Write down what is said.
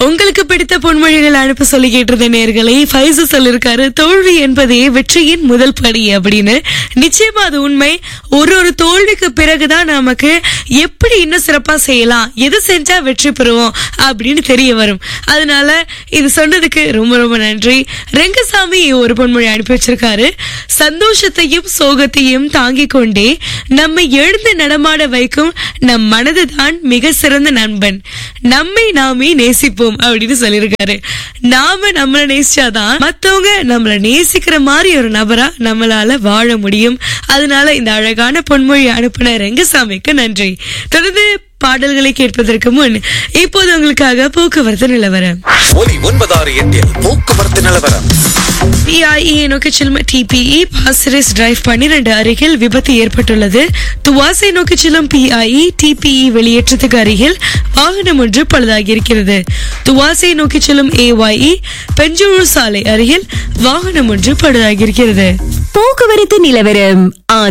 உங்களுக்கு பிடித்த பொன்மொழிகள் அனுப்ப சொல்லி கேட்டிருந்த நேர்களை ஃபைசு சொல்லிருக்காரு தோல்வி என்பதே வெற்றியின் முதல் படி அப்படின்னு நிச்சயமா அது உண்மை ஒரு ஒரு தோல்விக்கு பிறகுதான் நமக்கு எப்படி இன்னும் சிறப்பா செய்யலாம் எது செஞ்சா வெற்றி பெறுவோம் அப்படின்னு தெரிய வரும் அதனால இது சொன்னதுக்கு ரொம்ப ரொம்ப நன்றி ரெங்கசாமி ஒரு பொன்மொழி அனுப்பி வச்சிருக்காரு சந்தோஷத்தையும் சோகத்தையும் தாங்கிக் கொண்டே நம்மை எழுந்து நடமாட வைக்கும் நம் மனதுதான் மிக சிறந்த நண்பன் நம்மை நாமே நேசிப்போம் அப்படின்னு சொல்லியிருக்காரு நாம நம்மள நேசிச்சாதான் மத்தவங்க நம்மள நேசிக்கிற மாதிரி ஒரு நபரா நம்மளால வாழ முடியும் அதனால இந்த அழகான பொன்மொழி அனுப்பின ரெங்கசாமிக்கு நன்றி தொடர்ந்து பாடல்களை கேட்பதற்கு முன் இப்போது உங்களுக்காக போக்குவரத்து நிலவரம் ஒலி ஒன்பதாறு எட்டில் போக்குவரத்து நிலவரம் பிஐஇ நோக்கி செல்லும் டிபிஇ பாசரிஸ் டிரைவ் பன்னிரண்டு அருகில் விபத்து ஏற்பட்டுள்ளது துவாசை நோக்கி செல்லும் பிஐஇ டிபிஇ வெளியேற்றத்துக்கு அருகில் வாகனம் ஒன்று பழுதாகி இருக்கிறது துவாசை நோக்கி செல்லும் ஏஒய்இ பெஞ்சூரு சாலை அருகில் வாகனம் ஒன்று பழுதாகி இருக்கிறது போக்குவரத்து நிலவரம்